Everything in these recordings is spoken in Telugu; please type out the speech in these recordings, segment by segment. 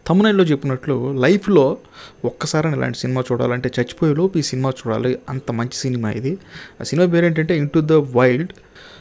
తమ్మునైల్లో చెప్పినట్లు లైఫ్లో ఒక్కసారి ఇలాంటి సినిమా చూడాలంటే చచ్చిపోయేలోపు ఈ సినిమా చూడాలి అంత మంచి సినిమా ఇది ఆ సినిమా పేరు ఏంటంటే ఇంటూ ద వైల్డ్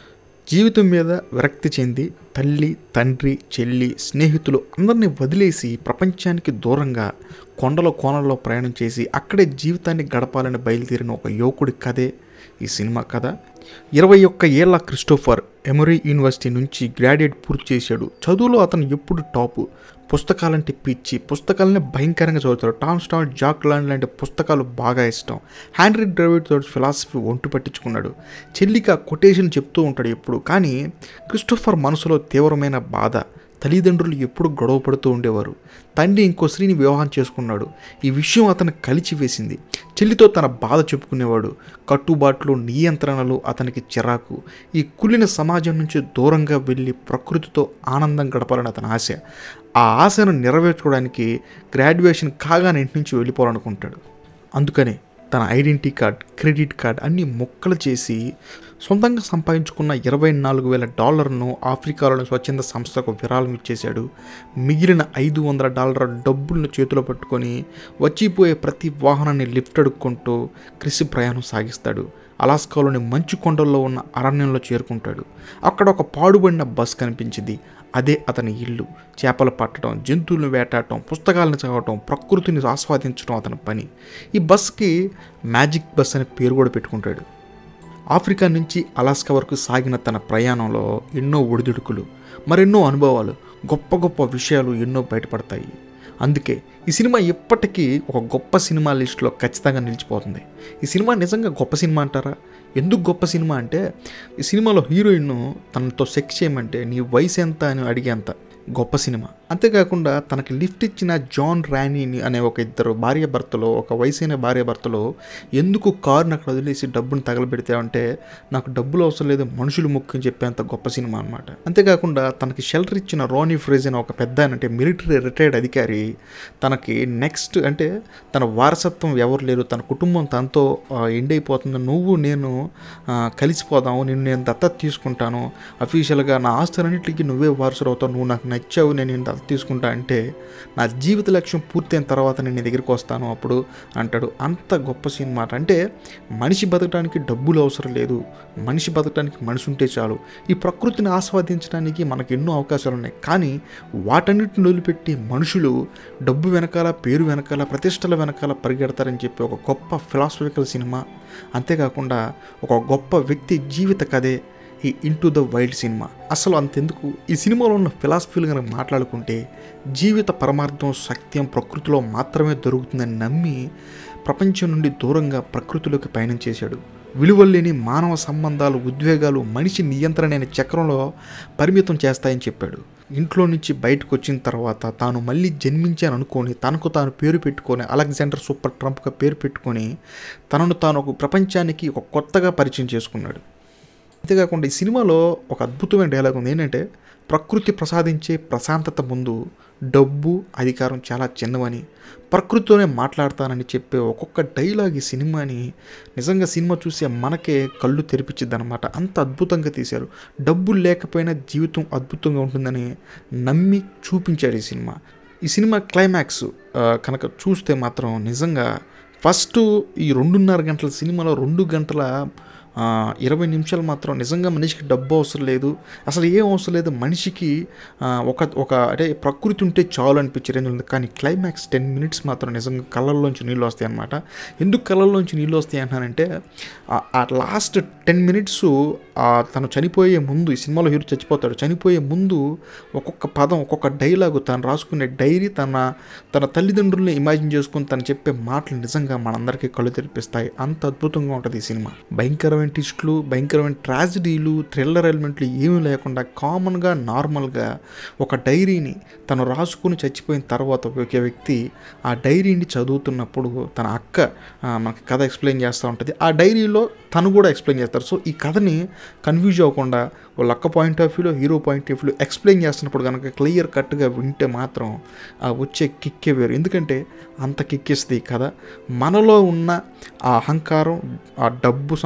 జీవితం మీద విరక్తి చెంది తల్లి తండ్రి చెల్లి స్నేహితులు అందరినీ వదిలేసి ప్రపంచానికి దూరంగా కొండల కోనల్లో ప్రయాణం చేసి అక్కడే జీవితాన్ని గడపాలని బయలుదేరిన ఒక యువకుడి కథే ఈ సినిమా కథ ఇరవై ఒక్క ఏళ్ల క్రిస్టోఫర్ ఎమరీ యూనివర్సిటీ నుంచి గ్రాడ్యుయేట్ పూర్తి చేశాడు చదువులో అతను ఎప్పుడు టాపు పుస్తకాలంటే పిచ్చి పుస్తకాలని భయంకరంగా చదువుతాడు టామ్ స్టాల్ జాక్ లాండ్ లాంటి పుస్తకాలు బాగా ఇష్టం హ్యాండ్రీ డ్రైవిడ్ తోటి ఫిలాసఫీ ఒంటు పట్టించుకున్నాడు చెల్లికి ఆ కొటేషన్ చెప్తూ ఉంటాడు ఎప్పుడు కానీ క్రిస్టోఫర్ మనసులో తీవ్రమైన బాధ తల్లిదండ్రులు ఎప్పుడు గొడవ పడుతూ ఉండేవారు తండ్రి ఇంకో స్త్రీని వివాహం చేసుకున్నాడు ఈ విషయం అతను కలిచివేసింది చెల్లితో తన బాధ చెప్పుకునేవాడు కట్టుబాట్లు నియంత్రణలు అతనికి చిరాకు ఈ కుళ్ళిన సమాజం నుంచి దూరంగా వెళ్ళి ప్రకృతితో ఆనందం గడపాలని అతని ఆశ ఆ ఆశను నెరవేర్చుకోవడానికి గ్రాడ్యుయేషన్ కాగానే ఇంటి నుంచి వెళ్ళిపోవాలనుకుంటాడు అందుకనే తన ఐడెంటిటీ కార్డ్ క్రెడిట్ కార్డ్ అన్ని మొక్కలు చేసి సొంతంగా సంపాదించుకున్న ఇరవై నాలుగు వేల డాలర్ను ఆఫ్రికాలోని స్వచ్ఛంద సంస్థకు విరాళం ఇచ్చేశాడు మిగిలిన ఐదు వందల డాలర్ డబ్బులను చేతిలో పట్టుకొని వచ్చిపోయే ప్రతి వాహనాన్ని లిఫ్ట్ అడుక్కుంటూ కృషి ప్రయాణం సాగిస్తాడు అలాస్కాలోని మంచు కొండల్లో ఉన్న అరణ్యంలో చేరుకుంటాడు అక్కడ ఒక పాడుబడిన బస్ కనిపించింది అదే అతని ఇల్లు చేపలు పట్టడం జంతువులను వేటాడటం పుస్తకాలను చదవటం ప్రకృతిని ఆస్వాదించడం అతని పని ఈ బస్కి మ్యాజిక్ బస్ అనే పేరు కూడా పెట్టుకుంటాడు ఆఫ్రికా నుంచి అలాస్కా వరకు సాగిన తన ప్రయాణంలో ఎన్నో ఒడిదుడుకులు మరెన్నో అనుభవాలు గొప్ప గొప్ప విషయాలు ఎన్నో బయటపడతాయి అందుకే ఈ సినిమా ఇప్పటికీ ఒక గొప్ప సినిమా లిస్టులో ఖచ్చితంగా నిలిచిపోతుంది ఈ సినిమా నిజంగా గొప్ప సినిమా అంటారా ఎందుకు గొప్ప సినిమా అంటే ఈ సినిమాలో హీరోయిన్ తనతో సెక్స్ చేయమంటే నీ వయసు ఎంత అని అడిగేంత గొప్ప సినిమా అంతేకాకుండా తనకి లిఫ్ట్ ఇచ్చిన జాన్ రానీని అనే ఒక ఇద్దరు భార్య భర్తలో ఒక వయసైన భార్య భర్తలో ఎందుకు కారుని అక్కడ వదిలేసి డబ్బును తగలబెడితే అంటే నాకు డబ్బులు అవసరం లేదు మనుషులు ముఖ్యం చెప్పేంత గొప్ప సినిమా అనమాట అంతేకాకుండా తనకి షెల్టర్ ఇచ్చిన రోనీ ఫ్రేజ్ అనే ఒక పెద్ద అంటే మిలిటరీ రిటైర్డ్ అధికారి తనకి నెక్స్ట్ అంటే తన వారసత్వం ఎవరు లేరు తన కుటుంబం తనతో ఎండ్ అయిపోతుంది నువ్వు నేను ఆ, కలిసిపోదాము నేను నేను దత్తత తీసుకుంటాను అఫీషియల్గా నా ఆస్తులన్నింటికి నువ్వే వారసుడు అవుతావు నువ్వు నాకు నచ్చావు నేను నేను దత్తత తీసుకుంటా అంటే నా జీవిత లక్ష్యం పూర్తయిన తర్వాత నేను నీ దగ్గరికి వస్తాను అప్పుడు అంటాడు అంత గొప్ప సినిమా అంటే మనిషి బతకడానికి డబ్బులు అవసరం లేదు మనిషి బతకడానికి మనిషి ఉంటే చాలు ఈ ప్రకృతిని ఆస్వాదించడానికి మనకు ఎన్నో అవకాశాలు ఉన్నాయి కానీ వాటన్నిటిని వదిలిపెట్టి మనుషులు డబ్బు వెనకాల పేరు వెనకాల ప్రతిష్టల వెనకాల పరిగెడతారని చెప్పి ఒక గొప్ప ఫిలాసఫికల్ సినిమా అంతేకాకుండా ఒక గొప్ప వ్యక్తి జీవిత కథే ఈ ఇంటూ ద వైల్డ్ సినిమా అసలు అంతెందుకు ఈ సినిమాలో ఉన్న ఫిలాసఫీలు కనుక మాట్లాడుకుంటే జీవిత పరమార్థం సత్యం ప్రకృతిలో మాత్రమే దొరుకుతుందని నమ్మి ప్రపంచం నుండి దూరంగా ప్రకృతిలోకి పయనం చేశాడు విలువలేని మానవ సంబంధాలు ఉద్వేగాలు మనిషి నియంత్రణ అనే చక్రంలో పరిమితం చేస్తాయని చెప్పాడు ఇంట్లో నుంచి బయటకు వచ్చిన తర్వాత తాను మళ్ళీ జన్మించాను అనుకొని తనకు తాను పేరు పెట్టుకొని అలెగ్జాండర్ సూపర్ ట్రంప్గా పేరు పెట్టుకొని తనను తాను ఒక ప్రపంచానికి ఒక కొత్తగా పరిచయం చేసుకున్నాడు అంతేకాకుండా ఈ సినిమాలో ఒక అద్భుతమైన డైలాగ్ ఉంది ఏంటంటే ప్రకృతి ప్రసాదించే ప్రశాంతత ముందు డబ్బు అధికారం చాలా చిన్నవని ప్రకృతితోనే మాట్లాడతానని చెప్పే ఒక్కొక్క డైలాగ్ ఈ సినిమాని నిజంగా సినిమా చూసే మనకే కళ్ళు తెరిపించిద్ది అనమాట అంత అద్భుతంగా తీశారు డబ్బులు లేకపోయినా జీవితం అద్భుతంగా ఉంటుందని నమ్మి చూపించాడు ఈ సినిమా ఈ సినిమా క్లైమాక్స్ ఆ, కనుక చూస్తే మాత్రం నిజంగా ఫస్ట్ ఈ రెండున్నర గంటల సినిమాలో రెండు గంటల ఆ, ఇరవై నిమిషాలు మాత్రం నిజంగా మనిషికి డబ్బు అవసరం లేదు అసలు ఏం అవసరం లేదు మనిషికి ఆ, ఒక ఒక అంటే ప్రకృతి ఉంటే చాలు అనిపించే రేంజ్ ఉంది కానీ క్లైమాక్స్ టెన్ మినిట్స్ మాత్రం నిజంగా కళ్ళల్లోంచి నీళ్ళు వస్తాయి అనమాట ఎందుకు కళ్ళల్లోంచి నీళ్ళు వస్తాయి అంటానంటే ఆ- ఆ లాస్ట్ టెన్ మినిట్స్ తను చనిపోయే ముందు ఈ సినిమాలో హీరో చచ్చిపోతాడు చనిపోయే ముందు ఒక్కొక్క పదం ఒక్కొక్క డైలాగు తను రాసుకునే డైరీ తన తన తల్లిదండ్రుల్ని ఇమాజిన్ చేసుకుని తను చెప్పే మాటలు నిజంగా మనందరికీ కళ్ళు తెరిపిస్తాయి అంత అద్భుతంగా ఉంటుంది ఈ సినిమా భయంకరమైన ట్విస్టులు భయంకరమైన ట్రాజిడీలు థ్రిల్లర్ ఎలిమెంట్లు ఏమీ లేకుండా కామన్గా నార్మల్గా ఒక డైరీని తను రాసుకుని చచ్చిపోయిన తర్వాత ఒక వ్యక్తి ఆ డైరీని చదువుతున్నప్పుడు తన అక్క ఆ, మనకి కథ ఎక్స్ప్లెయిన్ చేస్తూ ఉంటుంది ఆ డైరీలో తను కూడా ఎక్స్ప్లెయిన్ చేస్తారు సో ఈ కథని కన్ఫ్యూజ్ అవ్వకుండా వాళ్ళ అక్క పాయింట్ ఆఫ్ వ్యూలో హీరో పాయింట్ ఆఫ్ వ్యూలో ఎక్స్ప్లెయిన్ చేస్తున్నప్పుడు కనుక క్లియర్ కట్గా వింటే మాత్రం ఆ వచ్చే కిక్కే వేరు ఎందుకంటే అంత కిక్కిస్తుంది ఈ కథ మనలో ఉన్న ఆ అహంకారం ఆ డబ్బు సంపాది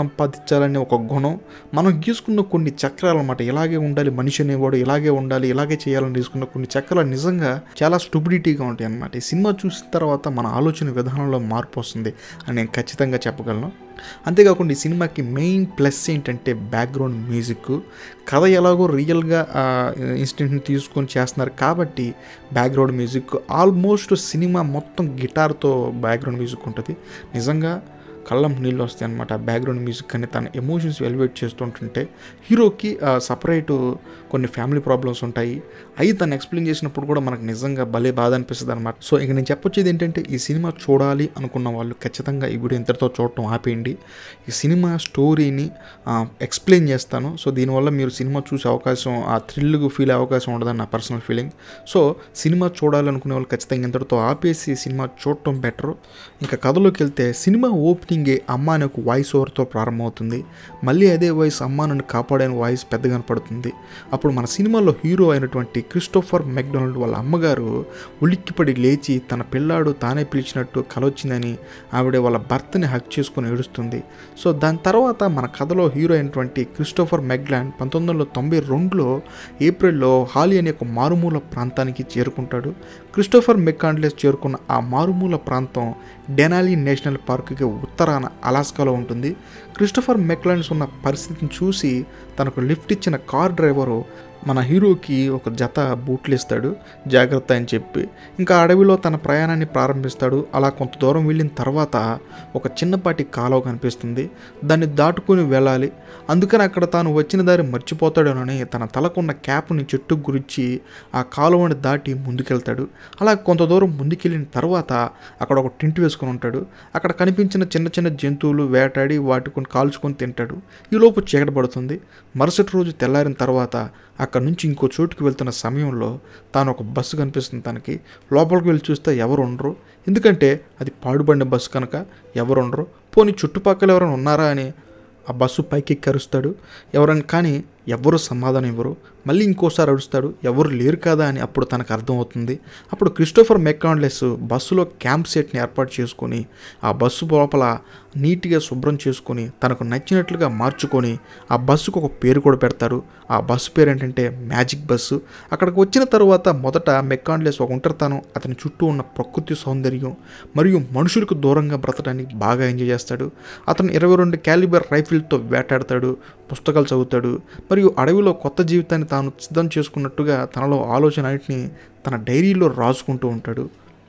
మార్చాలనే ఒక గుణం మనం గీసుకున్న కొన్ని చక్రాలు అనమాట ఇలాగే ఉండాలి మనిషి అనేవాడు ఇలాగే ఉండాలి ఇలాగే చేయాలని తీసుకున్న కొన్ని చక్రాలు నిజంగా చాలా స్టూబిడిటీగా ఉంటాయి అనమాట ఈ సినిమా చూసిన తర్వాత మన ఆలోచన విధానంలో మార్పు వస్తుంది అని నేను ఖచ్చితంగా చెప్పగలను అంతేకాకుండా ఈ సినిమాకి మెయిన్ ప్లస్ ఏంటంటే బ్యాక్గ్రౌండ్ మ్యూజిక్ కథ ఎలాగో రియల్గా ఇన్స్టెంట్ని తీసుకొని చేస్తున్నారు కాబట్టి బ్యాక్గ్రౌండ్ మ్యూజిక్ ఆల్మోస్ట్ సినిమా మొత్తం గిటార్తో బ్యాక్గ్రౌండ్ మ్యూజిక్ ఉంటుంది నిజంగా కళ్ళం నీళ్ళు వస్తాయి అనమాట బ్యాక్గ్రౌండ్ మ్యూజిక్ అని తన ఎమోషన్స్ ఎలివేట్ చేస్తుంటుంటే హీరోకి సపరేట్ కొన్ని ఫ్యామిలీ ప్రాబ్లమ్స్ ఉంటాయి అవి తను ఎక్స్ప్లెయిన్ చేసినప్పుడు కూడా మనకు నిజంగా భలే బాధ అనిపిస్తుంది అనమాట సో ఇక నేను చెప్పొచ్చేది ఏంటంటే ఈ సినిమా చూడాలి అనుకున్న వాళ్ళు ఖచ్చితంగా ఈ వీడియో ఇంతటితో చూడటం ఆపేయండి ఈ సినిమా స్టోరీని ఎక్స్ప్లెయిన్ చేస్తాను సో దీనివల్ల మీరు సినిమా చూసే అవకాశం ఆ థ్రిల్గా ఫీల్ అయ్యే అవకాశం ఉండదని నా పర్సనల్ ఫీలింగ్ సో సినిమా చూడాలనుకునే వాళ్ళు ఖచ్చితంగా ఇంతటితో ఆపేసి సినిమా చూడటం బెటర్ ఇంకా కథలోకి వెళ్తే సినిమా ఓపెనింగే అమ్మ అనే ఒక వాయిస్ ఓవర్తో ప్రారంభమవుతుంది మళ్ళీ అదే వాయిస్ అమ్మ నన్ను కాపాడే వాయిస్ పెద్దగా కనపడుతుంది అప్పుడు మన సినిమాలో హీరో అయినటువంటి క్రిస్టోఫర్ మెక్డొనాల్డ్ వాళ్ళ అమ్మగారు ఉలిక్కిపడి లేచి తన పిల్లాడు తానే పిలిచినట్టు కలొచ్చిందని ఆవిడ వాళ్ళ భర్తని హక్ చేసుకుని ఏడుస్తుంది సో దాని తర్వాత మన కథలో హీరో అయినటువంటి క్రిస్టోఫర్ మెగ్లాండ్ పంతొమ్మిది వందల తొంభై రెండులో ఏప్రిల్లో హాలి అనే ఒక మారుమూల ప్రాంతానికి చేరుకుంటాడు క్రిస్టోఫర్ మెక్కాండ్లెస్ చేరుకున్న ఆ మారుమూల ప్రాంతం డెనాలి నేషనల్ పార్కుకి ఉత్తరాన అలాస్కాలో ఉంటుంది క్రిస్టోఫర్ మెక్లాండ్స్ ఉన్న పరిస్థితిని చూసి తనకు లిఫ్ట్ ఇచ్చిన కార్ డ్రైవరు మన హీరోకి ఒక జత బూట్లు ఇస్తాడు జాగ్రత్త అని చెప్పి ఇంకా అడవిలో తన ప్రయాణాన్ని ప్రారంభిస్తాడు అలా కొంత దూరం వెళ్ళిన తర్వాత ఒక చిన్నపాటి కాలువ కనిపిస్తుంది దాన్ని దాటుకుని వెళ్ళాలి అందుకని అక్కడ తాను వచ్చిన దారి మర్చిపోతాడోనని తన తలకున్న క్యాప్ని చెట్టుకు గురించి ఆ కాలువని దాటి ముందుకెళ్తాడు అలా కొంత దూరం ముందుకెళ్ళిన తర్వాత అక్కడ ఒక టెంట్ వేసుకొని ఉంటాడు అక్కడ కనిపించిన చిన్న చిన్న జంతువులు వేటాడి వాటికొని కాల్చుకొని తింటాడు ఈలోపు చీకటి పడుతుంది మరుసటి రోజు తెల్లారిన తర్వాత అక్కడ నుంచి ఇంకో చోటుకి వెళ్తున్న సమయంలో తాను ఒక బస్సు కనిపిస్తుంది తనకి లోపలికి వెళ్ళి చూస్తే ఎవరు ఉండరు ఎందుకంటే అది పాడుబడిన బస్సు కనుక ఎవరు ఉండరు పోనీ చుట్టుపక్కల ఎవరైనా ఉన్నారా అని ఆ బస్సు పైకి కరుస్తాడు ఎవరైనా కానీ ఎవ్వరు సమాధానం ఇవ్వరు మళ్ళీ ఇంకోసారి అడుస్తాడు ఎవరు లేరు కదా అని అప్పుడు తనకు అర్థమవుతుంది అప్పుడు క్రిస్టోఫర్ మెక్కాండ్లెస్ బస్సులో క్యాంప్ సెట్ని ఏర్పాటు చేసుకొని ఆ బస్సు లోపల నీట్గా శుభ్రం చేసుకొని తనకు నచ్చినట్లుగా మార్చుకొని ఆ బస్సుకు ఒక పేరు కూడా పెడతారు ఆ బస్సు పేరు ఏంటంటే మ్యాజిక్ బస్సు అక్కడికి వచ్చిన తర్వాత మొదట మెక్కాండ్లెస్ ఒక ఒంటరితనం అతని చుట్టూ ఉన్న ప్రకృతి సౌందర్యం మరియు మనుషులకు దూరంగా బ్రతడానికి బాగా ఎంజాయ్ చేస్తాడు అతను ఇరవై రెండు క్యాలిబర్ రైఫిల్తో వేటాడతాడు పుస్తకాలు చదువుతాడు మరియు అడవిలో కొత్త జీవితాన్ని తాను సిద్ధం చేసుకున్నట్టుగా తనలో ఆలోచన అన్నింటినీ తన డైరీలో రాసుకుంటూ ఉంటాడు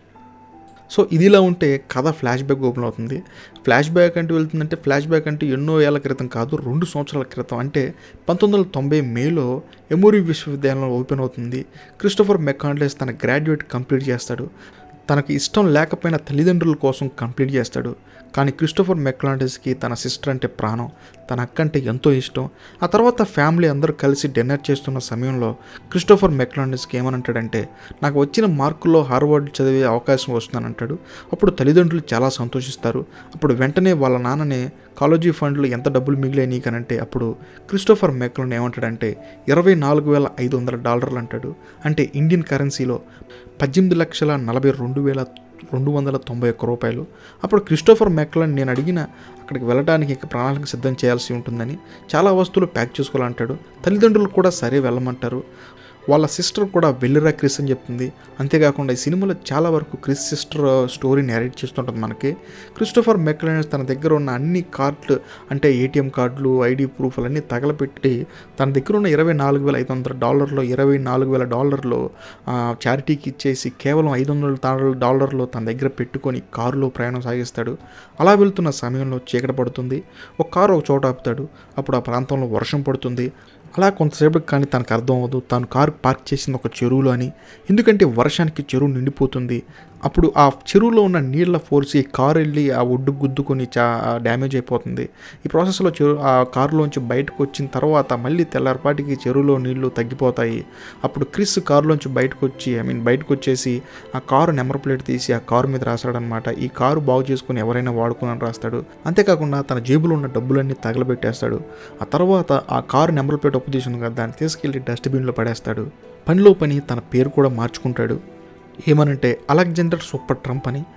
సో ఇదిలా ఉంటే కథ ఫ్లాష్ బ్యాక్ ఓపెన్ అవుతుంది ఫ్లాష్ బ్యాక్ అంటే వెళ్తుందంటే ఫ్లాష్ బ్యాక్ అంటే ఎన్నో ఏళ్ల క్రితం కాదు రెండు సంవత్సరాల క్రితం అంటే పంతొమ్మిది వందల తొంభై మేలో ఎమోరీ విశ్వవిద్యాలయంలో ఓపెన్ అవుతుంది క్రిస్టోఫర్ మెకాండ్లెస్ తన గ్రాడ్యుయేట్ కంప్లీట్ చేస్తాడు తనకు ఇష్టం లేకపోయినా తల్లిదండ్రుల కోసం కంప్లీట్ చేస్తాడు కానీ క్రిస్టోఫర్ మెక్లాండెస్కి తన సిస్టర్ అంటే ప్రాణం తన అక్క అంటే ఎంతో ఇష్టం ఆ తర్వాత ఫ్యామిలీ అందరూ కలిసి డిన్నర్ చేస్తున్న సమయంలో క్రిస్టోఫర్ మెక్లాండెస్కి ఏమనంటాడంటే నాకు వచ్చిన మార్కుల్లో హార్వర్డ్ చదివే అవకాశం వస్తుందని అంటాడు అప్పుడు తల్లిదండ్రులు చాలా సంతోషిస్తారు అప్పుడు వెంటనే వాళ్ళ నాన్ననే కాలేజీ ఫండ్లు ఎంత డబ్బులు మిగిలాయి నీకనంటే అప్పుడు క్రిస్టోఫర్ మెక్లాండ్ ఏమంటాడంటే ఇరవై నాలుగు వేల ఐదు వందల డాలర్లు అంటాడు అంటే ఇండియన్ కరెన్సీలో పద్దెనిమిది లక్షల నలభై రెండు వేల రెండు వందల తొంభై ఒక్క రూపాయలు అప్పుడు క్రిస్టోఫర్ మెక్లన్ నేను అడిగిన అక్కడికి వెళ్ళడానికి ఇక ప్రణాళిక సిద్ధం చేయాల్సి ఉంటుందని చాలా వస్తువులు ప్యాక్ చేసుకోవాలంటాడు తల్లిదండ్రులు కూడా సరే వెళ్ళమంటారు వాళ్ళ సిస్టర్ కూడా వెళ్ళిరా క్రిస్ అని చెప్తుంది అంతేకాకుండా ఈ సినిమాలో చాలా వరకు క్రిస్ సిస్టర్ స్టోరీ నేరేట్ చేస్తుంటుంది మనకి క్రిస్టోఫర్ మెక్లైన్ తన దగ్గర ఉన్న అన్ని కార్డులు అంటే ఏటీఎం కార్డులు ఐడి ప్రూఫ్లు అన్నీ తగలపెట్టి తన దగ్గర ఉన్న ఇరవై నాలుగు వేల ఐదు వందల డాలర్లో ఇరవై నాలుగు వేల డాలర్లు చారిటీకి ఇచ్చేసి కేవలం ఐదు వందల డాలర్లు తన దగ్గర పెట్టుకొని కారులో ప్రయాణం సాగిస్తాడు అలా వెళ్తున్న సమయంలో చీకటి పడుతుంది ఒక కారు ఒక చోట ఆపుతాడు అప్పుడు ఆ ప్రాంతంలో వర్షం పడుతుంది అలా కొంతసేపటికి కానీ తనకు అర్థం అవ్వదు తాను కారు పార్క్ చేసింది ఒక చెరువులో అని ఎందుకంటే వర్షానికి చెరువు నిండిపోతుంది అప్పుడు ఆ చెరువులో ఉన్న నీళ్ళ ఫోర్స్ ఈ కారు వెళ్ళి ఆ ఒడ్డు గుద్దుకొని చా డ్యామేజ్ అయిపోతుంది ఈ ప్రాసెస్లో చెరువు ఆ కారులోంచి బయటకు వచ్చిన తర్వాత మళ్ళీ తెల్లారిపాటికి చెరువులో నీళ్లు తగ్గిపోతాయి అప్పుడు క్రిస్ కారులోంచి బయటకు వచ్చి ఐ మీన్ బయటకు వచ్చేసి ఆ కారు నెంబర్ ప్లేట్ తీసి ఆ కారు మీద రాస్తాడనమాట ఈ కారు బాగు చేసుకుని ఎవరైనా వాడుకుని రాస్తాడు అంతేకాకుండా తన జేబులో ఉన్న డబ్బులన్నీ తగలబెట్టేస్తాడు ఆ తర్వాత ఆ కారు నెంబర్ ప్లేట్ అప్పు తీసుకుంది కదా దాన్ని తీసుకెళ్లి డస్ట్బిన్లో పడేస్తాడు పనిలో పని తన పేరు కూడా మార్చుకుంటాడు ఏమనంటే అలెగ్జాండర్ సూపర్ ట్రంప్ అని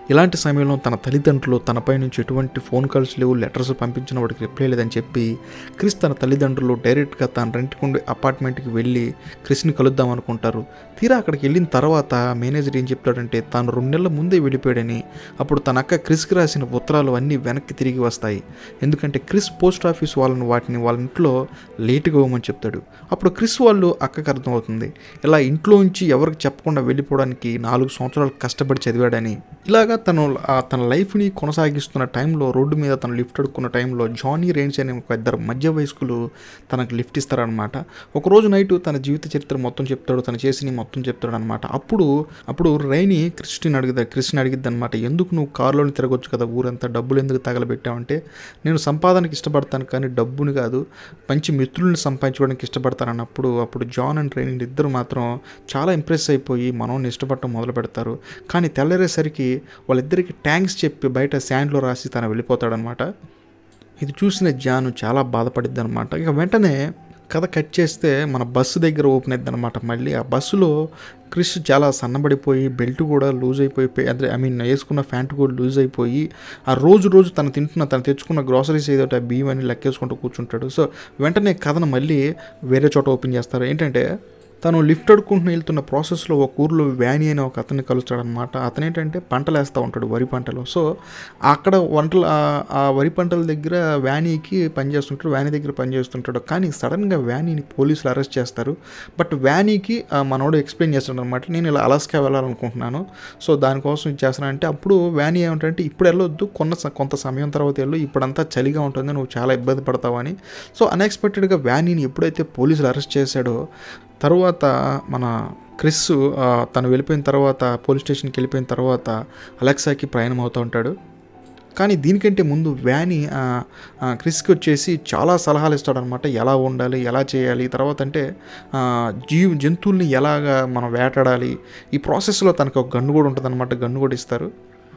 ఇలాంటి సమయంలో తన తల్లిదండ్రులు తనపై నుంచి ఎటువంటి ఫోన్ కాల్స్ లేవు లెటర్స్ పంపించిన వాడికి రిప్లై లేదని చెప్పి క్రిస్ తన తల్లిదండ్రులు డైరెక్ట్గా తన రెంట్కుండే అపార్ట్మెంట్కి వెళ్ళి క్రిస్ని కలుద్దాం అనుకుంటారు తీరా అక్కడికి వెళ్ళిన తర్వాత మేనేజర్ ఏం చెప్తాడంటే తాను రెండు నెలల ముందే వెళ్ళిపోయాడని అప్పుడు తన అక్క క్రిస్కి రాసిన ఉత్తరాలు అన్నీ వెనక్కి తిరిగి వస్తాయి ఎందుకంటే క్రిస్ పోస్ట్ ఆఫీస్ వాళ్ళని వాటిని వాళ్ళ ఇంట్లో లేటుగా ఇవ్వమని చెప్తాడు అప్పుడు క్రిస్ వాళ్ళు అక్కకి అర్థమవుతుంది ఇలా ఇంట్లో నుంచి ఎవరికి చెప్పకుండా వెళ్ళిపోవడానికి నాలుగు సంవత్సరాలు కష్టపడి చదివాడని ఇలాగా తను ఆ తన లైఫ్ని కొనసాగిస్తున్న టైంలో రోడ్డు మీద తను లిఫ్ట్ అడుక్కున్న టైంలో జానీ రేంజ్ అనే ఒక ఇద్దరు మధ్య వయస్కులు తనకు లిఫ్ట్ ఇస్తారనమాట ఒకరోజు నైట్ తన జీవిత చరిత్ర మొత్తం చెప్తాడు తను చేసిన మొత్తం చెప్తాడు అనమాట అప్పుడు అప్పుడు రైని క్రిస్టిని అడుగుతా క్రిస్టిని అడిగిద్ది అనమాట ఎందుకు నువ్వు కారులోని తిరగొచ్చు కదా ఊరంతా డబ్బులు ఎందుకు తగలబెట్టావంటే నేను సంపాదనకి ఇష్టపడతాను కానీ డబ్బుని కాదు మంచి మిత్రుల్ని సంపాదించుకోవడానికి ఇష్టపడతాను అన్నప్పుడు అప్పుడు జాన్ అండ్ ట్రైనింగ్ ఇద్దరు మాత్రం చాలా ఇంప్రెస్ అయిపోయి మనోని ఇష్టపడటం మొదలు పెడతారు కానీ తెల్లరేసరికి వాళ్ళిద్దరికి ట్యాంక్స్ చెప్పి బయట శాండ్లో రాసి తను వెళ్ళిపోతాడనమాట ఇది చూసిన జాను చాలా బాధపడిద్ది అనమాట ఇక వెంటనే కథ కట్ చేస్తే మన బస్సు దగ్గర ఓపెన్ అయింది అనమాట మళ్ళీ ఆ బస్సులో క్రిష్ చాలా సన్నబడిపోయి బెల్ట్ కూడా లూజ్ అయిపోయి అదే ఐ మీన్ వేసుకున్న ప్యాంట్ కూడా లూజ్ అయిపోయి ఆ రోజు రోజు తను తింటున్న తను తెచ్చుకున్న గ్రాసరీస్ ఏదో ఆ బియ్యం అని లెక్కేసుకుంటూ కూర్చుంటాడు సో వెంటనే కథను మళ్ళీ వేరే చోట ఓపెన్ చేస్తారు ఏంటంటే తను లిఫ్ట్ అడుక్కుంటూ వెళ్తున్న ప్రాసెస్లో ఒక ఊర్లో వ్యాని అనే ఒక అతన్ని కలుస్తాడనమాట అతను ఏంటంటే పంటలు వేస్తూ ఉంటాడు వరి పంటలు సో అక్కడ వంటలు ఆ- ఆ వరి పంటల దగ్గర వ్యానీకి పనిచేస్తుంటాడు వ్యానీ దగ్గర పనిచేస్తుంటాడు కానీ సడన్గా వ్యానీని పోలీసులు అరెస్ట్ చేస్తారు బట్ వ్యానీకి ఆ, మనోడు ఎక్స్ప్లెయిన్ చేస్తాడు అనమాట నేను ఇలా అలాస్కా వెళ్ళాలనుకుంటున్నాను సో దానికోసం ఇది చేస్తానంటే అప్పుడు వ్యానీ ఏమంటే ఇప్పుడు వెళ్ళొద్దు కొన్న స- కొంత సమయం తర్వాత వెళ్ళు ఇప్పుడంతా చలిగా ఉంటుంది నువ్వు చాలా ఇబ్బంది పడతావని సో అన్ఎక్స్పెక్టెడ్గా వ్యానీని ఎప్పుడైతే పోలీసులు అరెస్ట్ చేశాడో తర్వాత మన క్రిస్ ఆ, తను వెళ్ళిపోయిన తర్వాత పోలీస్ స్టేషన్కి వెళ్ళిపోయిన తర్వాత అలెక్సాకి ప్రయాణం అవుతూ ఉంటాడు కానీ దీనికంటే ముందు వ్యాని ఆ, ఆ, క్రిస్కి వచ్చేసి చాలా సలహాలు ఇస్తాడనమాట ఎలా ఉండాలి ఎలా చేయాలి తర్వాత అంటే ఆ, జీవ జంతువుల్ని ఎలాగా మనం వేటాడాలి ఈ ప్రాసెస్లో తనకు ఒక గన్ను కూడా ఉంటుంది అనమాట గన్ను కూడా ఇస్తారు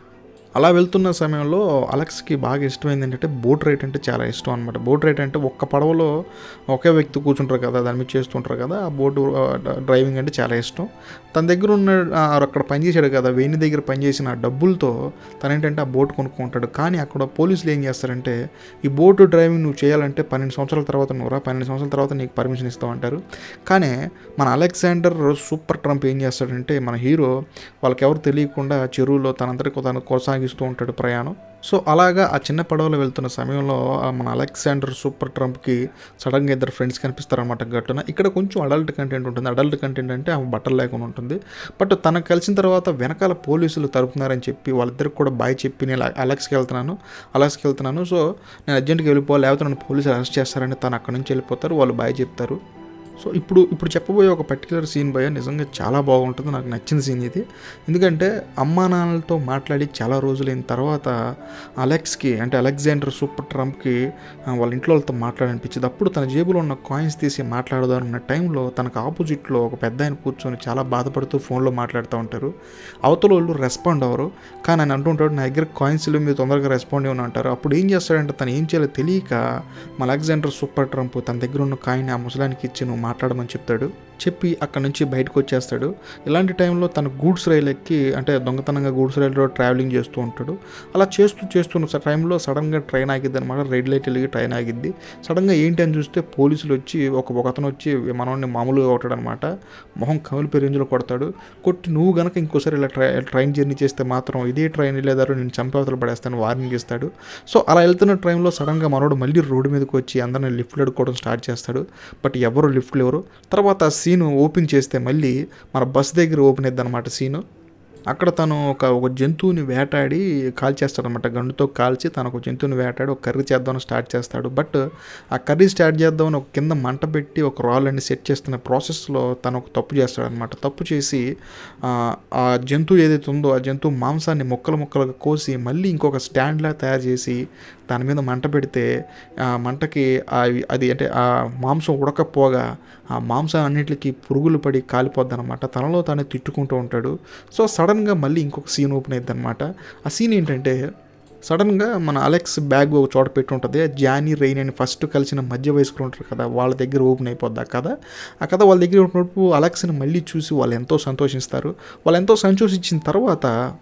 అలా వెళ్తున్న సమయంలో అలెక్స్కి బాగా ఇష్టమైంది ఏంటంటే బోట్ రైడ్ అంటే చాలా ఇష్టం అనమాట బోట్ రైడ్ అంటే ఒక్క పడవలో ఒకే వ్యక్తి కూర్చుంటారు కదా దాని మీద చేస్తుంటారు కదా ఆ బోట్ డ్రైవింగ్ అంటే చాలా ఇష్టం తన దగ్గర ఉన్న ఆ, అక్కడ పనిచేసాడు కదా వేణి దగ్గర పనిచేసిన ఆ డబ్బులతో తను ఏంటంటే ఆ బోట్ కొనుక్కుంటాడు కానీ అక్కడ పోలీసులు ఏం చేస్తారంటే ఈ బోటు డ్రైవింగ్ నువ్వు చేయాలంటే పన్నెండు సంవత్సరాల తర్వాత నువ్వు రా పన్నెండు సంవత్సరాల తర్వాత నీకు పర్మిషన్ ఇస్తామంటారు కానీ మన అలెగ్జాండర్ సూపర్ ట్రంప్ ఏం చేస్తాడంటే మన హీరో వాళ్ళకి ఎవరు తెలియకుండా చెరువులో తనంతటి తను కొనసాగిస్తూ ఉంటాడు ప్రయాణం సో అలాగా ఆ చిన్న పడవలో వెళ్తున్న సమయంలో ఆ మన అలెగ్జాండర్ సూపర్ ట్రంప్కి సడన్గా ఇద్దరు ఫ్రెండ్స్ కనిపిస్తారనమాట గట్టున ఇక్కడ కొంచెం అడల్ట్ కంటెంట్ ఉంటుంది అడల్ట్ కంటెంట్ అంటే ఆమె బట్టలు లేకుండా ఉంటుంది బట్ తనకు కలిసిన తర్వాత వెనకాల పోలీసులు తరుపుతున్నారని చెప్పి వాళ్ళిద్దరికి కూడా బాయ్ చెప్పి నేను అలెక్స్కి వెళ్తున్నాను అలెక్స్కి వెళ్తున్నాను సో నేను అర్జెంట్గా వెళ్ళిపోవాలి లేకపోతే నన్ను పోలీసులు అరెస్ట్ చేస్తారని తను అక్కడి నుంచి వెళ్ళిపోతారు వాళ్ళు బాయ్ చెప్తారు సో ఇప్పుడు ఇప్పుడు చెప్పబోయే ఒక పర్టికులర్ సీన్ భయ నిజంగా చాలా బాగుంటుంది నాకు నచ్చిన సీన్ ఇది ఎందుకంటే అమ్మా నాన్నలతో మాట్లాడి చాలా రోజులైన తర్వాత అలెక్స్కి అంటే అలెగ్జాండర్ సూపర్ ట్రంప్కి ఆ, వాళ్ళ ఇంట్లో వాళ్ళతో మాట్లాడనిపించింది అప్పుడు తన జేబులో ఉన్న కాయిన్స్ తీసి మాట్లాడదాం అన్న టైంలో తనకు ఆపోజిట్లో ఒక పెద్ద ఆయన కూర్చొని చాలా బాధపడుతూ ఫోన్లో మాట్లాడుతూ ఉంటారు అవతల వాళ్ళు రెస్పాండ్ అవ్వరు కానీ ఆయన అంటుంటాడు నా దగ్గర కాయిన్స్ లేవు మీరు తొందరగా రెస్పాండ్ ఇవ్వని అంటారు అప్పుడు ఏం చేస్తాడంటే తను ఏం చేయాలో తెలియక మా అలెగ్జాండర్ సూపర్ ట్రంప్ తన దగ్గర ఉన్న కాయిన్ ఆ ముసలానికి ఇచ్చి నువ్వు మాట్లాడమని చెప్తాడు చెప్పి అక్కడ నుంచి బయటకు వచ్చేస్తాడు ఇలాంటి టైంలో తన గూడ్స్ రైలు ఎక్కి అంటే దొంగతనంగా గూడ్స్ రైల్లో ట్రావెలింగ్ చేస్తూ ఉంటాడు అలా చేస్తూ చేస్తున్న స- టైంలో సడన్గా ట్రైన్ ఆగిద్ది అనమాట రెడ్ లైట్ వెలిగి ట్రైన్ ఆగిద్ది సడన్గా ఏంటి అని చూస్తే పోలీసులు వచ్చి ఒక ఒక అతను వచ్చి మనోడిని మామూలుగా కొట్టాడు అనమాట మొహం కమిలిపై రేంజ్లో కొడతాడు కొట్టి నువ్వు గనక ఇంకోసారి ఇలా ట్రై ట్రైన్ జర్నీ చేస్తే మాత్రం ఇదే ట్రైన్ వెళ్ళేదారు నేను చంపవతలు పడేస్తాను వార్నింగ్ ఇస్తాడు సో అలా వెళ్తున్న ట్రైన్లో సడన్గా మనోడు మళ్ళీ రోడ్డు మీదకి వచ్చి అందరిని లిఫ్ట్లు అడుక్కోవడం స్టార్ట్ చేస్తాడు బట్ ఎవరు లిఫ్ట్లు ఎవరు తర్వాత ఆ సీను ఓపెన్ చేస్తే మళ్ళీ మన బస్ దగ్గర ఓపెన్ అయ్యింది అనమాట సీను అక్కడ తను ఒక ఒక జంతువుని వేటాడి కాల్చేస్తాడనమాట గండుతో కాల్చి తను ఒక జంతువుని వేటాడి ఒక కర్రీ చేద్దామని స్టార్ట్ చేస్తాడు బట్ ఆ కర్రీ స్టార్ట్ చేద్దామని ఒక కింద మంట పెట్టి ఒక రాళ్ళని సెట్ చేస్తున్న ప్రాసెస్లో తను ఒక తప్పు చేస్తాడనమాట తప్పు చేసి ఆ, ఆ జంతువు ఏదైతే ఉందో ఆ జంతువు మాంసాన్ని ముక్కలు ముక్కలుగా కోసి మళ్ళీ ఇంకొక స్టాండ్లా తయారు చేసి దాని మీద మంట పెడితే ఆ మంటకి ఆ అది అంటే ఆ మాంసం ఉడకపోగా ఆ మాంసం అన్నిటికీ పురుగులు పడి కాలిపోద్ది అనమాట తనలో తానే తిట్టుకుంటూ ఉంటాడు సో సడన్గా మళ్ళీ ఇంకొక సీన్ ఓపెన్ అయ్యింది అనమాట ఆ సీన్ ఏంటంటే సడన్గా మన అలెక్స్ బ్యాగ్ ఒక చోట పెట్టి ఉంటుంది జానీ రెయిన్ అని ఫస్ట్ కలిసిన మధ్య వయస్కులు ఉంటారు కదా వాళ్ళ దగ్గర ఓపెన్ అయిపోద్ది ఆ కథ ఆ కథ వాళ్ళ దగ్గర ఉన్నప్పుడు అలెక్స్ని మళ్ళీ చూసి వాళ్ళు ఎంతో సంతోషిస్తారు వాళ్ళు ఎంతో సంతోషించిన తర్వాత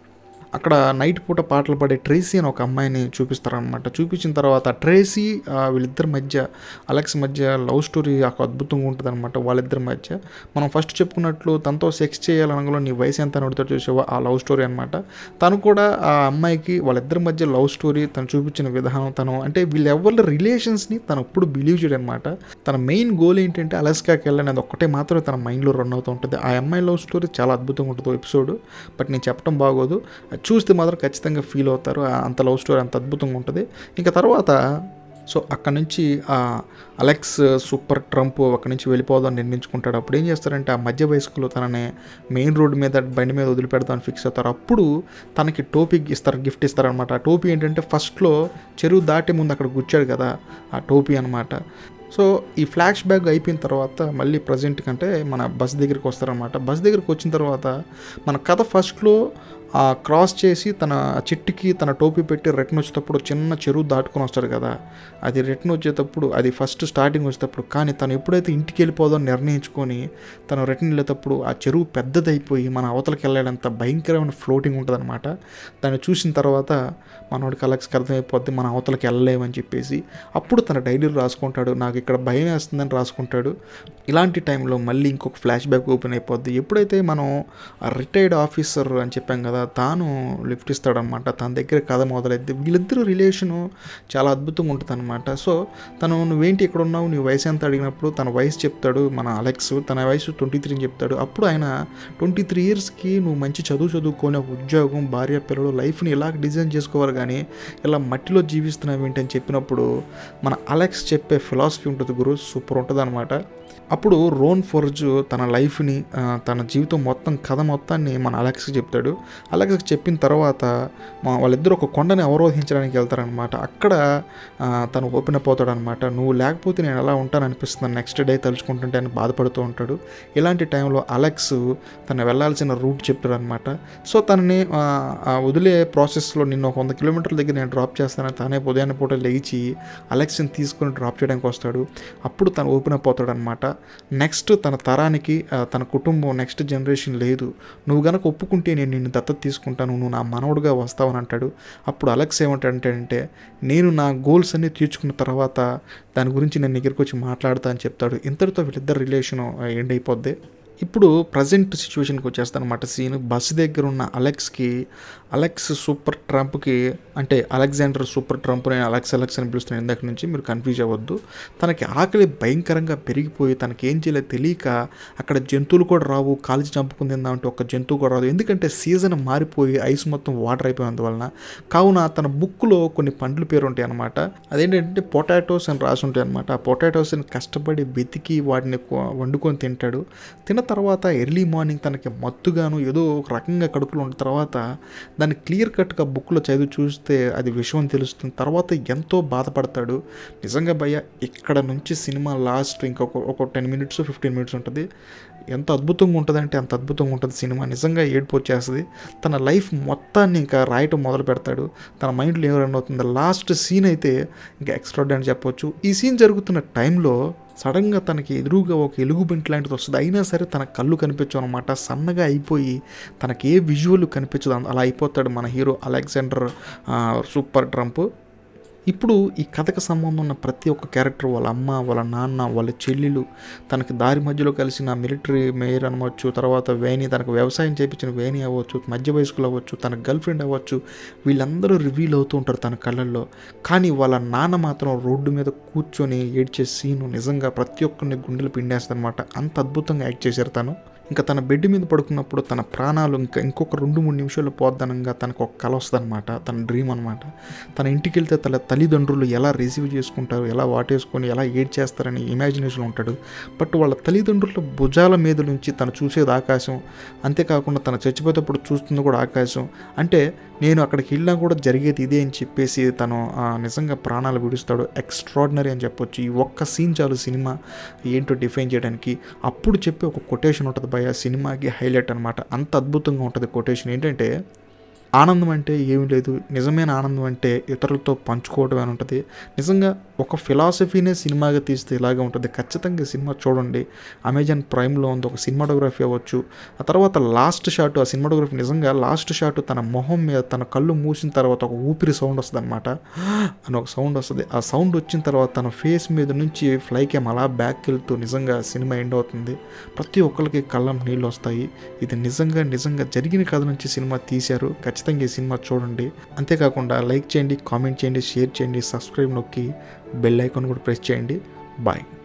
అక్కడ నైట్ పూట పాటలు పాడే ట్రేసీ అని ఒక అమ్మాయిని చూపిస్తారనమాట చూపించిన తర్వాత ట్రేసీ ఆ, వీళ్ళిద్దరి మధ్య అలెక్స్ మధ్య లవ్ స్టోరీ ఒక అద్భుతంగా ఉంటుంది అనమాట వాళ్ళిద్దరి మధ్య మనం ఫస్ట్ చెప్పుకున్నట్లు తనతో సెక్స్ చేయాలనగా నీ వయసు ఎంత అని అడుగుతాడు చూసావా ఆ లవ్ స్టోరీ అనమాట తను కూడా ఆ అమ్మాయికి వాళ్ళిద్దరి మధ్య లవ్ స్టోరీ తను చూపించిన విధానం తను అంటే వీళ్ళెవరి రిలేషన్స్ని తను ఎప్పుడు బిలీవ్ చేయడం అనమాట తన మెయిన్ గోల్ ఏంటంటే అలస్కాకి వెళ్ళనేది ఒక్కటే మాత్రమే తన మైండ్లో రన్ అవుతూ ఉంటుంది ఆ అమ్మాయి లవ్ స్టోరీ చాలా అద్భుతంగా ఉంటుంది ఎపిసోడ్ బట్ నేను చెప్పడం బాగోదు అది చూస్తే మాత్రం ఖచ్చితంగా ఫీల్ అవుతారు ఆ అంత లవ్ స్టోరీ అంత అద్భుతంగా ఉంటుంది ఇంకా తర్వాత సో అక్కడ నుంచి ఆ అలెక్స్ సూపర్ ట్రంప్ అక్కడి నుంచి వెళ్ళిపోదాం నిర్ణయించుకుంటాడు అప్పుడు ఏం చేస్తారంటే ఆ మధ్య వయస్కులు తనని మెయిన్ రోడ్ మీద బండి మీద వదిలిపెడతామని ఫిక్స్ అవుతారు అప్పుడు తనకి టోపీ ఇస్తారు గిఫ్ట్ ఇస్తారనమాట ఆ టోపీ ఏంటంటే ఫస్ట్లో చెరువు దాటే ముందు అక్కడ కూర్చాడు కదా ఆ టోపీ అనమాట సో ఈ ఫ్లాష్ బ్యాక్ అయిపోయిన తర్వాత మళ్ళీ ప్రజెంట్ కంటే మన బస్ దగ్గరికి వస్తారనమాట బస్ దగ్గరికి వచ్చిన తర్వాత మన కథ ఫస్ట్లో ఆ క్రాస్ చేసి తన చెట్టుకి తన టోపీ పెట్టి రిటర్న్ వచ్చేటప్పుడు చిన్న చెరువు దాటుకొని వస్తాడు కదా అది రిటర్న్ వచ్చేటప్పుడు అది ఫస్ట్ స్టార్టింగ్ వచ్చేటప్పుడు కానీ తను ఎప్పుడైతే ఇంటికి వెళ్ళిపోదాం నిర్ణయించుకొని తను రిటర్న్ వెళ్ళేటప్పుడు ఆ చెరువు పెద్దదైపోయి మన అవతలకి వెళ్ళాడంత భయంకరమైన ఫ్లోటింగ్ ఉంటుందన్నమాట దాన్ని చూసిన తర్వాత మనోడికి అలెక్స్కి అర్థమైపోద్ది మన అవతలకి వెళ్ళలేమని చెప్పేసి అప్పుడు తన డైరీలో రాసుకుంటాడు నాకు ఇక్కడ భయం వేస్తుందని రాసుకుంటాడు ఇలాంటి టైంలో మళ్ళీ ఇంకొక ఫ్లాష్ బ్యాక్ ఓపెన్ అయిపోద్ది ఎప్పుడైతే మనం రిటైర్డ్ ఆఫీసర్ అని చెప్పాం కదా తాను లిఫ్ట్ ఇస్తాడనమాట తన దగ్గర కథ మొదలైద్ది వీళ్ళిద్దరు రిలేషను చాలా అద్భుతంగా ఉంటుంది అనమాట సో తను నువ్వేంటి ఇక్కడ ఉన్నావు నీ వయసు ఎంత అడిగినప్పుడు తన వయసు చెప్తాడు మన అలెక్స్ తన వయసు ట్వంటీ త్రీ అని చెప్తాడు అప్పుడు ఆయన ట్వంటీ త్రీ ఇయర్స్కి నువ్వు మంచి చదువు చదువుకొని ఒక ఉద్యోగం భార్య పిల్లలు లైఫ్ని ఇలా డిజైన్ చేసుకోవాలి కానీ ఇలా మట్టిలో జీవిస్తున్నావు ఏంటి అని చెప్పినప్పుడు మన అలెక్స్ చెప్పే ఫిలాసఫీ ఉంటుంది గురు సూపర్ ఉంటుంది అనమాట అప్పుడు రోన్ ఫోర్జ్ తన లైఫ్ని ఆ, తన జీవితం మొత్తం కథ మొత్తాన్ని మన అలెక్స్కి చెప్తాడు అలెక్స్కి చెప్పిన తర్వాత మా వాళ్ళిద్దరు ఒక కొండని అవరోధించడానికి వెళ్తారనమాట అక్కడ ఆ, తను ఓపెన్ అప్ అవుతాడు అనమాట నువ్వు లేకపోతే నేను ఎలా ఉంటాను అనిపిస్తుంది నెక్స్ట్ డే తలుచుకుంటుంటే అని బాధపడుతూ ఉంటాడు ఇలాంటి టైంలో అలెక్స్ తను వెళ్ళాల్సిన రూట్ చెప్తాడు అనమాట సో తనని ఆ, ఆ వదిలే ప్రాసెస్లో నిన్న ఒక వంద కిలోమీటర్ల దగ్గర నేను డ్రాప్ చేస్తానని తానే ఉదయాన్నే పూట లేచి అలెక్స్ని తీసుకొని డ్రాప్ చేయడానికి వస్తాడు అప్పుడు తను ఓపెన్ అప్ అవుతాడు అనమాట నెక్స్ట్ తన తరానికి ఆ, తన కుటుంబం నెక్స్ట్ జనరేషన్ లేదు నువ్వు గనక ఒప్పుకుంటే నేను నిన్ను దత్తత తీసుకుంటాను నువ్వు నా మనవడుగా వస్తావని అంటాడు అప్పుడు అలెక్స్ ఏమంటాడంటే నేను నా గోల్స్ అన్ని తీర్చుకున్న తర్వాత దాని గురించి నేను దగ్గరికి వచ్చి మాట్లాడతా అని చెప్తాడు ఇంతటితో వీళ్ళిద్దరు రిలేషన్ ఎండ్ అయిపోద్ది ఇప్పుడు ప్రజెంట్ సిచ్యువేషన్కి వచ్చేస్తాను అనమాట సీన్ బస్సు దగ్గర ఉన్న అలెక్స్కి అలెక్స్ సూపర్ ట్రంప్కి అంటే అలెగ్జాండర్ సూపర్ ట్రంప్ నేను అలెక్స్ అలెక్స్ అని పిలుస్తున్నాను ఇందాక నుంచి మీరు కన్ఫ్యూజ్ అవ్వద్దు తనకి ఆకలి భయంకరంగా పెరిగిపోయి తనకి ఏం చేయాలో తెలియక అక్కడ జంతువులు కూడా రావు కాల్చి చంపుకుని తిందామంటే ఒక జంతువు కూడా రాదు ఎందుకంటే సీజన్ మారిపోయి ఐస్ మొత్తం వాటర్ అయిపోయినందువలన కావున తన బుక్లో కొన్ని పండ్ల పేరు ఉంటాయి అనమాట అదేంటంటే పొటాటోస్ అని రాసి ఉంటాయి అనమాట ఆ పొటాటోస్ని కష్టపడి వెతికి వాటిని కొ- వండుకొని తింటాడు తిన్న తర్వాత ఎర్లీ మార్నింగ్ తనకి మత్తుగాను ఏదో ఒక రకంగా కడుపులో ఉన్న తర్వాత దాన్ని క్లియర్ కట్గా బుక్లో చదివి చూస్తే అది విషయం అని తెలుస్తుంది తర్వాత ఎంతో బాధపడతాడు నిజంగా భయ్య ఇక్కడ నుంచి సినిమా లాస్ట్ ఇంకొక ఒక టెన్ మినిట్స్ ఫిఫ్టీన్ మినిట్స్ ఉంటుంది ఎంత అద్భుతంగా ఉంటుందంటే అంత అద్భుతంగా ఉంటుంది సినిమా నిజంగా ఏడుపు వచ్చేస్తుంది తన లైఫ్ మొత్తాన్ని ఇంకా రాయటం మొదలు పెడతాడు తన మైండ్లో ఏం రన్ అవుతుంది లాస్ట్ సీన్ అయితే ఇంకా ఎక్స్ట్రాడీ అని చెప్పొచ్చు ఈ సీన్ జరుగుతున్న టైంలో సడన్గా తనకి ఎదురుగా ఒక ఎలుగుబంటి లాంటిది వస్తుంది అయినా సరే తన కళ్ళు కనిపించవు అనమాట సన్నగా అయిపోయి తనకి ఏ విజువల్ కనిపించదు అలా అయిపోతాడు మన హీరో అలెగ్జాండర్ ఆ, సూపర్ ట్రంప్ ఇప్పుడు ఈ కథకు సంబంధం ఉన్న ప్రతి ఒక్క క్యారెక్టర్ వాళ్ళ అమ్మ వాళ్ళ నాన్న వాళ్ళ చెల్లెలు తనకి దారి మధ్యలో కలిసిన మిలిటరీ మేయర్ అనవచ్చు తర్వాత వేణి తనకు వ్యవసాయం చేయించిన వేణి అవ్వచ్చు మధ్య వయస్కులు అవ్వచ్చు తన గర్ల్ ఫ్రెండ్ అవ్వచ్చు వీళ్ళందరూ రివీల్ అవుతూ ఉంటారు తన కళ్ళల్లో కానీ వాళ్ళ నాన్న మాత్రం రోడ్డు మీద కూర్చొని ఏడ్చే సీను నిజంగా ప్రతి ఒక్కరిని గుండెలు పిండేస్తారనమాట అంత అద్భుతంగా యాక్ట్ చేశారు తను ఇంకా తన బెడ్ మీద పడుకున్నప్పుడు తన ప్రాణాలు ఇంకా ఇంకొక రెండు మూడు నిమిషాలు పోద్దనంగా తనకు ఒక కల వస్తుందన్నమాట తన డ్రీమ్ అనమాట తన ఇంటికి వెళ్తే తన తల్లిదండ్రులు ఎలా రిసీవ్ చేసుకుంటారు ఎలా వాటేసుకొని ఎలా ఏడ్ చేస్తారని ఇమాజినేషన్ ఉంటాడు బట్ వాళ్ళ తల్లిదండ్రుల భుజాల మీద నుంచి తను చూసేది ఆకాశం అంతేకాకుండా తను చచ్చిపోయేటప్పుడు చూస్తుంది కూడా ఆకాశం అంటే నేను అక్కడికి వెళ్ళినా కూడా జరిగేది ఇదే అని చెప్పేసి తను ఆ, నిజంగా ప్రాణాలు విడుస్తాడు ఎక్స్ట్రాడినరీ అని చెప్పొచ్చు ఈ ఒక్క సీన్ చాలు సినిమా ఏంటో డిఫైన్ చేయడానికి అప్పుడు చెప్పి ఒక కొటేషన్ ఉంటుంది భయ సినిమాకి హైలైట్ అనమాట అంత అద్భుతంగా ఉంటుంది కొటేషన్ ఏంటంటే ఆనందం అంటే ఏమీ లేదు నిజమైన ఆనందం అంటే ఇతరులతో పంచుకోవడం అని ఉంటుంది నిజంగా ఒక ఫిలాసఫీనే సినిమాగా తీస్తే ఇలాగే ఉంటుంది ఖచ్చితంగా ఈ సినిమా చూడండి అమెజాన్ ప్రైమ్లో ఉంది ఒక సినిమాటోగ్రఫీ అవ్వచ్చు ఆ తర్వాత లాస్ట్ షాట్ ఆ సినిమాటోగ్రఫీ నిజంగా లాస్ట్ షాట్ తన మొహం మీద తన కళ్ళు మూసిన తర్వాత ఒక ఊపిరి సౌండ్ వస్తుంది అనమాట అని ఒక సౌండ్ వస్తుంది ఆ సౌండ్ వచ్చిన తర్వాత తన ఫేస్ మీద నుంచి ఫ్లై క్యామ్ అలా బ్యాక్ వెళ్తూ నిజంగా సినిమా ఎండ్ అవుతుంది ప్రతి ఒక్కరికి కళ్ళం నీళ్ళు వస్తాయి ఇది నిజంగా నిజంగా జరిగిన కథ నుంచి సినిమా తీశారు ఖచ్చితంగా ఈ సినిమా చూడండి అంతేకాకుండా లైక్ చేయండి కామెంట్ చేయండి షేర్ చేయండి సబ్స్క్రైబ్ నొక్కి బెల్ ఐకాన్ కూడా ప్రెస్ చేయండి బాయ్